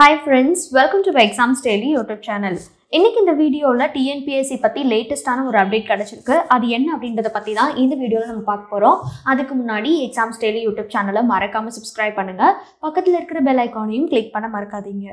hi friends welcome to exams daily YouTube channel இன்னைக்கு இந்த வீடியோவில் டிஎன்பிஎஸ்சி பற்றி லேட்டஸ்ட்டான ஒரு அப்டேட் கிடச்சிருக்கு அது என்ன அப்படின்றத பற்றி தான் இந்த வீடியோவில் நம்ம பார்க்க போகிறோம் அதுக்கு முன்னாடி எக்ஸாம்ஸ் டெய்லி யூடியூப் சேனலை மறக்காமல் சப்ஸ்கிரைப் பண்ணுங்கள் பக்கத்தில் இருக்கிற பெல் ஐக்கானையும் கிளிக் பண்ண மறக்காதீங்க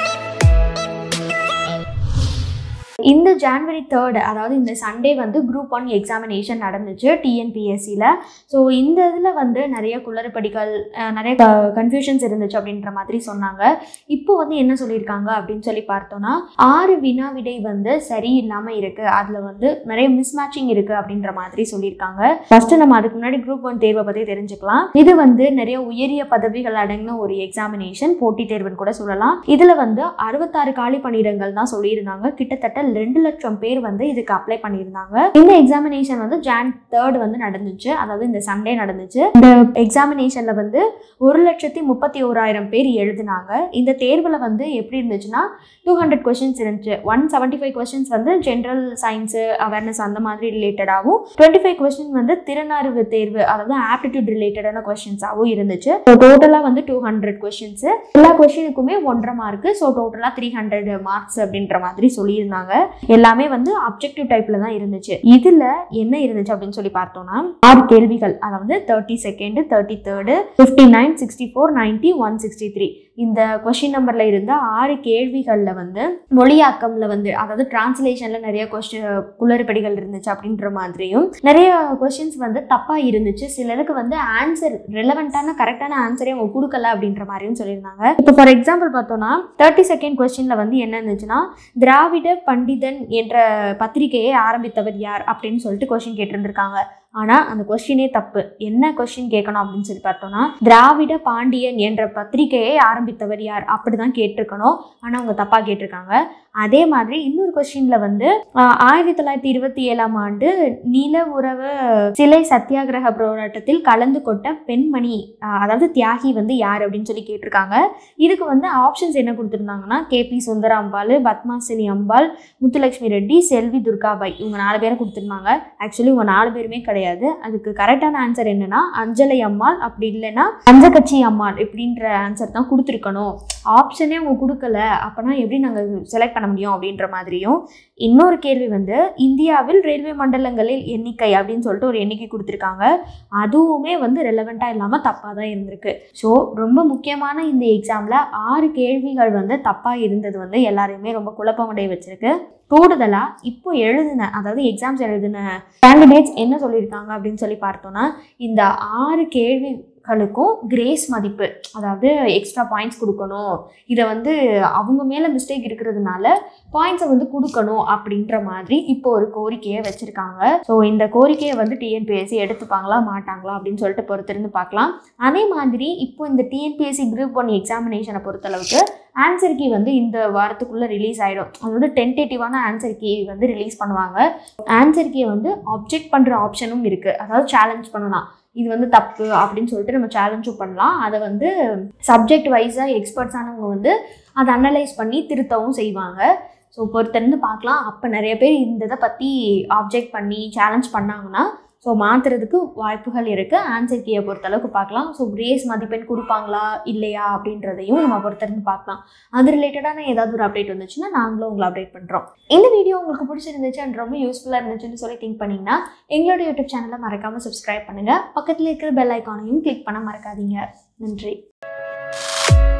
இந்த ஜான்வரி தேர்ட் அதாவது இந்த சண்டே வந்து குரூப் ஒன் எக்ஸாமினேஷன் நடந்துச்சு டிஎன்பிஎஸ்சியில் ஸோ இந்த இதில் வந்து நிறைய குளறுபடிகள் அஹ், நிறைய கன்ஃபியூஷன்ஸ் இருந்துச்சு அப்படின்ற மாதிரி சொன்னாங்க இப்போ வந்து என்ன சொல்லியிருக்காங்க அப்படின்னு சொல்லி பார்த்தோன்னா ஆறு வினா விடை வந்து சரியில்லாமல் இருக்குது அதில் வந்து நிறைய மிஸ்மேட்சிங் இருக்குது அப்படின்ற மாதிரி சொல்லியிருக்காங்க ஃபஸ்ட்டு நம்ம அதுக்கு முன்னாடி குரூப் ஒன் தேர்வை பற்றி தெரிஞ்சுக்கலாம் இது வந்து நிறைய உயரிய பதவிகள் அடங்கின ஒரு எக்ஸாமினேஷன் போட்டித் தேர்வுன்னு கூட சொல்லலாம் இதில் வந்து அறுபத்தாறு காலி பணியிடங்கள் தான் சொல்லியிருந்தாங்க கிட்டத்தட்ட ரெண்டு லட்சம் பேர் வந்து இதுக்கு அப்ளை பண்ணியிருந்தாங்க இந்த எக்ஸாமினேஷன் வந்து ஜான் தேர்ட் வந்து நடந்துச்சு அதாவது இந்த சண்டே நடந்துச்சு இந்த எக்ஸாமினேஷன்ல வந்து ஒரு லட்சத்தி முப்பத்தி ஓராயிரம் பேர் எழுதினாங்க இந்த தேர்வில் வந்து எப்படி இருந்துச்சுன்னா டூ ஹண்ட்ரட் கொஷின்ஸ் இருந்துச்சு ஒன் செவன்ட்டி ஃபைவ் கொஷின்ஸ் வந்து ஜென்ரல் சயின்ஸு அவேர்னஸ் அந்த மாதிரி ரிலேட்டடாகவும் டுவெண்ட்டி ஃபைவ் கொஸ்டின் வந்து திறனறிவு தேர்வு அதாவது ஆப்டிடியூட் ரிலேட்டடான கொஷின்ஸாகவும் இருந்துச்சு ஸோ டோட்டலாக வந்து டூ ஹண்ட்ரட் கொஷின்ஸு எல்லா கொஷினுக்குமே ஒன்றரை மார்க்கு ஸோ டோட்டலாக த்ரீ ஹண்ட்ரட் மார்க்ஸ் அப்படின்ற மாதிரி சொல்லியிருந்தாங்க எல்லாமே வந்து அப்ஜெக்டிவ் டைப்பில் தான் இருந்துச்சு இதில் என்ன இருந்துச்சு அப்படின்னு சொல்லி பார்த்தோம்னா ஆறு கேள்விகள் அதாவது thirty second thirty third fifty nine sixty four ninety one sixty three இந்த கொஷின் நம்பரில் இருந்த ஆறு கேள்விகளில் வந்து மொழியாக்கம்ல வந்து அதாவது டிரான்ஸ்லேஷனில் நிறைய கொஸ்டின் குளறுபடிகள் இருந்துச்சு அப்படின்ற மாதிரியும் நிறைய கொஷின்ஸ் வந்து தப்பாக இருந்துச்சு சிலருக்கு வந்து ஆன்சர் ரெலவெண்ட்டான கரெக்டான ஆன்சரே அவங்க கொடுக்கல அப்படின்ற மாதிரியும் சொல்லியிருந்தாங்க இப்போ ஃபார் எக்ஸாம்பிள் பார்த்தோம்னா தேர்ட்டி செகண்ட் கொஸ்டினில் வந்து என்ன இருந்துச்சுன்னா திராவிட பண்டிதன் என்ற பத்திரிகையை ஆரம்பித்தவர் யார் அப்படின்னு சொல்லிட்டு கொஸ்டின் கேட்டிருந்திருக்காங்க ஆனால் அந்த கொஸ்டினே தப்பு என்ன கொஸ்டின் கேட்கணும் அப்படின்னு சொல்லி பார்த்தோம்னா திராவிட பாண்டியன் என்ற பத்திரிகையை ஆரம்பித்தவர் யார் அப்படி தான் கேட்டிருக்கணும் ஆனால் அவங்க தப்பாக கேட்டிருக்காங்க அதே மாதிரி இன்னொரு கொஸ்டினில் வந்து ஆஹ், ஆயிரத்தி தொள்ளாயிரத்தி இருபத்தி ஏழாம் ஆண்டு நில உறவு சிலை சத்தியாகிரக போராட்டத்தில் கலந்து கொண்ட பெண்மணி ஆஹ், அதாவது தியாகி வந்து யார் அப்படின்னு சொல்லி கேட்டிருக்காங்க இதுக்கு வந்து ஆப்ஷன்ஸ் என்ன கொடுத்துருந்தாங்கன்னா கேபி சுந்தராம்பாள் பத்மாசினி அம்பாள் முத்துலட்சுமி ரெட்டி செல்வி துர்காபாய் இவங்க நாலு பேரை கொடுத்துருந்தாங்க ஆக்சுவலி இவங்க நாலு பேருமே கிடையாது அதுக்கு கரெக்டான ஆன்சர் என்னன்னா அஞ்சலை அம்மாள் அப்படி இல்லைன்னா பஞ்சகட்சி அம்மாள் இப்படின்ற ஆன்சர் தான் கொடுத்துருக்கணும் ஆப்ஷனே அவங்க கொடுக்கல அப்போனா எப்படி நாங்கள் செலக்ட் பண்ண முடியும் அப்படின்ற மாதிரியும் இன்னொரு கேள்வி வந்து இந்தியாவில் ரயில்வே மண்டலங்களில் எண்ணிக்கை அப்படின்னு சொல்லிட்டு ஒரு எண்ணிக்கை கொடுத்துருக்காங்க அதுவுமே வந்து ரெலவெண்ட்டாக இல்லாமல் தப்பாக தான் இருந்திருக்கு ஸோ ரொம்ப முக்கியமான இந்த எக்ஸாமில் ஆறு கேள்விகள் வந்து தப்பாக இருந்தது வந்து எல்லாரையுமே ரொம்ப குழப்பமடைய வச்சிருக்கு கூடுதலாக இப்போ எழுதின அதாவது எக்ஸாம்ஸ் எழுதின கேண்டிடேட்ஸ் என்ன சொல்லியிருக்காங்க அப்படின்னு சொல்லி பார்த்தோன்னா இந்த ஆறு கேள்விகளுக்கும் கிரேஸ் மதிப்பு அதாவது எக்ஸ்ட்ரா பாயிண்ட்ஸ் கொடுக்கணும் இதை வந்து அவங்க மேலே மிஸ்டேக் இருக்கிறதுனால பாயிண்ட்ஸை வந்து கொடுக்கணும் அப்படின்ற மாதிரி இப்போ ஒரு கோரிக்கையை வச்சுருக்காங்க ஸோ இந்த கோரிக்கையை வந்து டிஎன்பிஎஸ்சி எடுத்துப்பாங்களா மாட்டாங்களா அப்படின்னு சொல்லிட்டு பொறுத்திருந்து பார்க்கலாம் அதே மாதிரி இப்போ இந்த டிஎன்பிஎஸ்சி குரூப் ஒன் எக்ஸாமினேஷனை பொறுத்தளவுக்கு ஆன்சர் கீ வந்து இந்த வாரத்துக்குள்ளே ரிலீஸ் ஆகிடும் அதாவது டென்டேட்டிவான ஆன்சர் கீ வந்து ரிலீஸ் பண்ணுவாங்க ஆன்சர் கீயை வந்து ஆப்ஜெக்ட் பண்ணுற ஆப்ஷனும் இருக்குது அதாவது சேலஞ்ச் பண்ணலாம் இது வந்து தப்பு அப்படின்னு சொல்லிட்டு நம்ம சேலஞ்சும் பண்ணலாம் அதை வந்து சப்ஜெக்ட் வைஸாக எக்ஸ்பர்ட்ஸானவங்க வந்து அதை அனலைஸ் பண்ணி திருத்தவும் செய்வாங்க ஸோ பொறுத்திருந்து பார்க்கலாம் அப்போ நிறைய பேர் இந்த இதை பற்றி ஆப்ஜெக்ட் பண்ணி சேலஞ்ச் பண்ணாங்கன்னா ஸோ மாற்றுறதுக்கு வாய்ப்புகள் இருக்குது ஆன்சர் கீயை பொறுத்தளவுக்கு பார்க்கலாம் ஸோ கிரேஸ் மதிப்பெண் கொடுப்பாங்களா இல்லையா அப்படின்றதையும் நம்ம பொறுத்திருந்து பார்க்கலாம் அது ரிலேட்டடான ஏதாவது ஒரு அப்டேட் வந்துச்சுன்னா நாங்களும் உங்களை அப்டேட் பண்ணுறோம் இந்த வீடியோ உங்களுக்கு பிடிச்சிருந்துச்சு and ரொம்ப யூஸ்ஃபுல்லாக இருந்துச்சுன்னு சொல்லி திங்க் பண்ணிங்கன்னா எங்களோட யூடியூப் சேனலை மறக்காமல் சப்ஸ்கிரைப் பண்ணுங்கள் பக்கத்தில் இருக்கிற பெல் ஐக்கானையும் கிளிக் பண்ண மறக்காதீங்க நன்றி